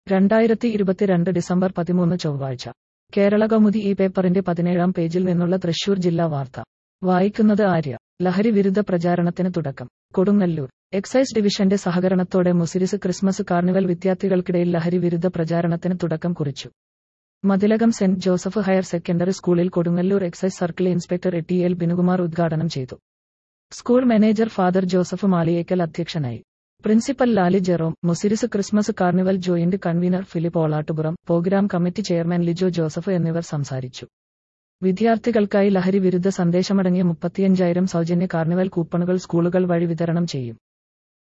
രണ്ടായിരത്തി ഇരുപത്തിരണ്ട് ഡിസംബർ പതിമൂന്ന് ചൊവ്വാഴ്ച കേരള കൗമുദി ഈ പേപ്പറിന്റെ പതിനേഴാം പേജിൽ നിന്നുള്ള തൃശൂർ ജില്ലാ വാർത്ത വായിക്കുന്നത് ആര്യ ലഹരി വിരുദ്ധ പ്രചാരണത്തിന് തുടക്കം കൊടുങ്ങല്ലൂർ എക്സൈസ് ഡിവിഷന്റെ സഹകരണത്തോടെ മുസിരിസ് ക്രിസ്മസ് കാർണിവൽ വിദ്യാർത്ഥികൾക്കിടയിൽ ലഹരി വിരുദ്ധ പ്രചാരണത്തിന് തുടക്കം കുറിച്ചു Mathilakam saint Joseph higher secondary സ്കൂളിൽ Kodungallur excise circle inspector T L Binukumar ഉദ്ഘാടനം ചെയ്തു school manager father Joseph Maliyekkal അധ്യക്ഷനായി principal Lali Jerome Muziris Christmas carnival joint convener Philip Olattupuram programme committee chairman Lijo Joseph എന്നിവർ സംസാരിച്ചു വിദ്യാർത്ഥികൾക്കായി ലഹരി വിരുദ്ധ സന്ദേശമടങ്ങിയ മുപ്പത്തിയഞ്ചായിരം സൗജന്യ കാർണിവൽ കൂപ്പണുകൾ സ്കൂളുകൾ വഴി വിതരണം ചെയ്യും